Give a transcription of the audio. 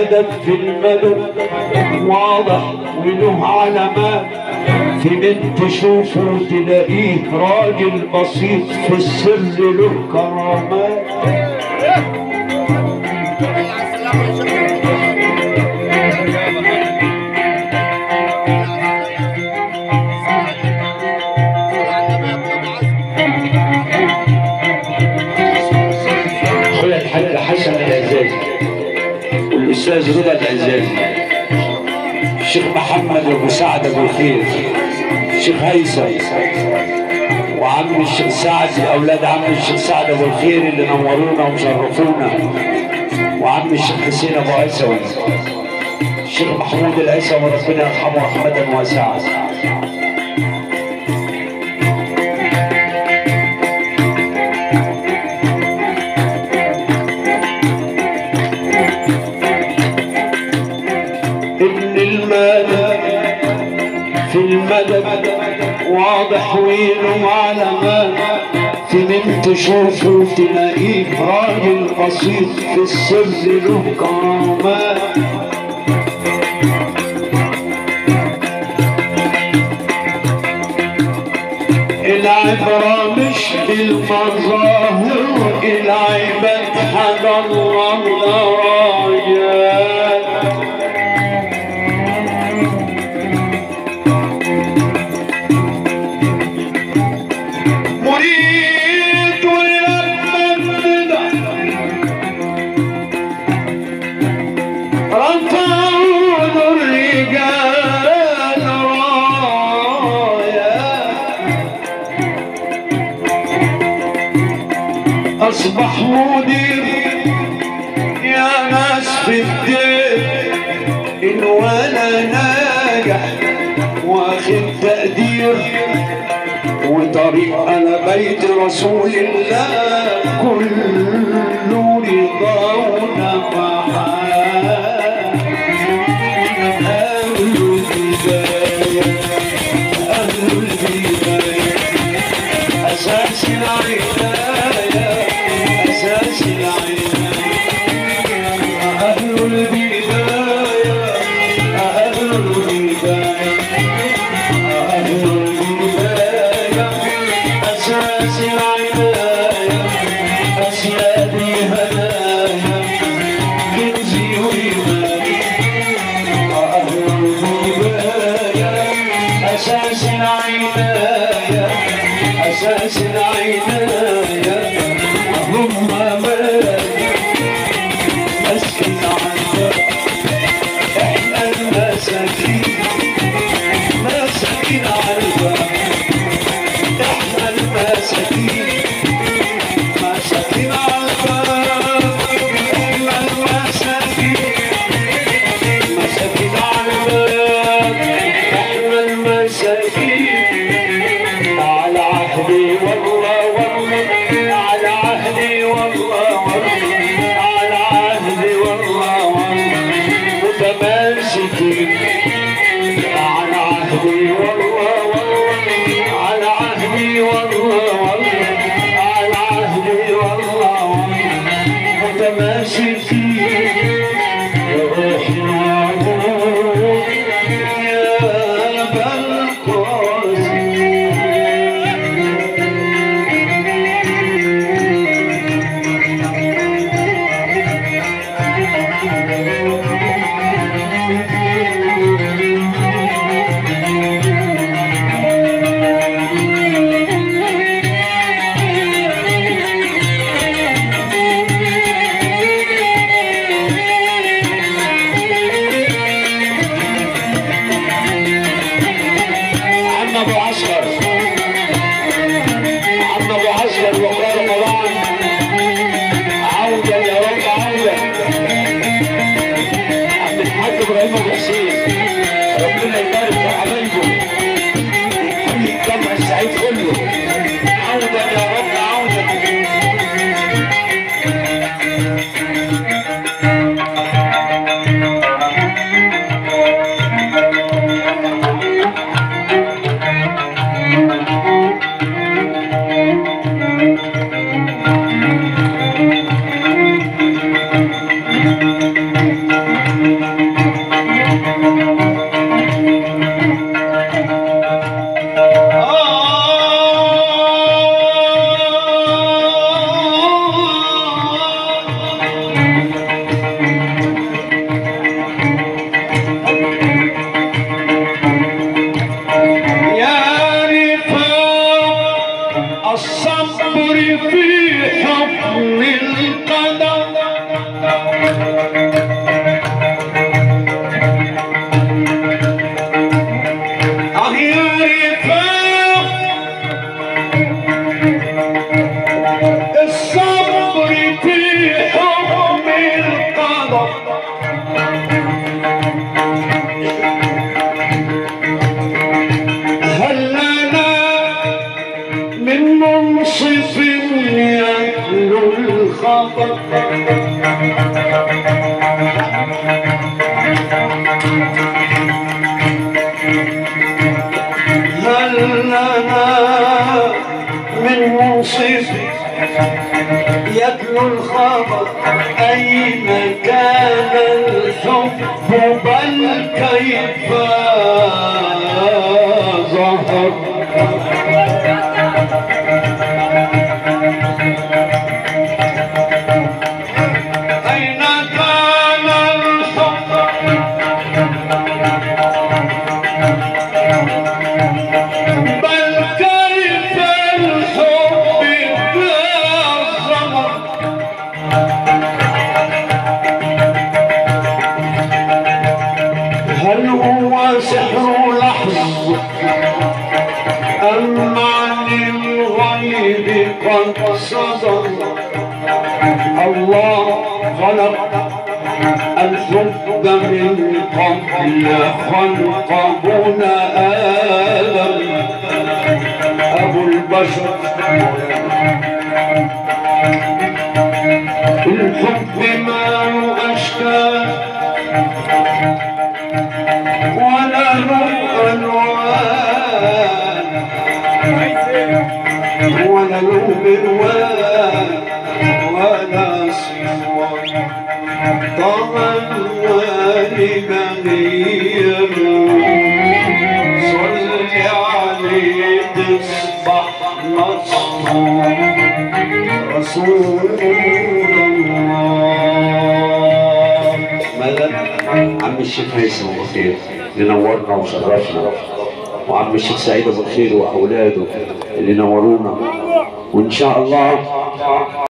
المدد في المدد واضح وله علامات في بنت تشوفه تلاقيه راجل بسيط في السر له كرامات اخويا الحاج حسن العزازي والاستاذ رضا العزازي الشيخ محمد ابو سعد ابو الخير الشيخ هيثم وعم الشيخ سعد اولاد عم الشيخ سعد ابو الخير اللي نورونا وشرفونا وعم الشيخ حسين ابو عيسوي الشيخ محمود العيسوي ربنا يرحمه رحمه واسعه ان المدد في المدد واضح وينه علامات في من تشوفه تلاقيه راجل بسيط في السر له كرامات العبرة مش بالمظاهر العباد حاجة الله درجات مريد ويمن رفعوا الرجال رايا أصبح مدير يا ناس في الدين إن ولا ناجح واخد تقدير وطريق على بيت رسول الله كله رضا ونفحات أهل البداية أهل البداية أساس العناية أساس العناية أهل البداية أهل البداية أهل البداية أساس العناية أسيادي هدايا كنزي وإيماني أهل البداية أساس العناية أساس العناية يا رفاق الصبر في حكم القدر آه يا رفاق الصبر في حكم القدر هل لنا من منصف يتلو الخبر هل لنا من منصف يتلو الخبر أين كان الحب بل كيف ظهر أين كان الحب بل كيف الحب بالظهر هل هو سحر لحظ أم عن الغيب قد صدر الله خلق الحب من قبل خلق هنا آدم أبو البشر الحب ما أشكال ولا له ألوان ولا له بروان ولا صفوان طغى الوالد بغيا صل عليه تصبح مصفوف رسول الله مدد عم الشيخ هيثم ابو خير اللي نورنا وشرفنا وعم الشيخ سعيد ابو خير واولاده اللي نورونا وان شاء الله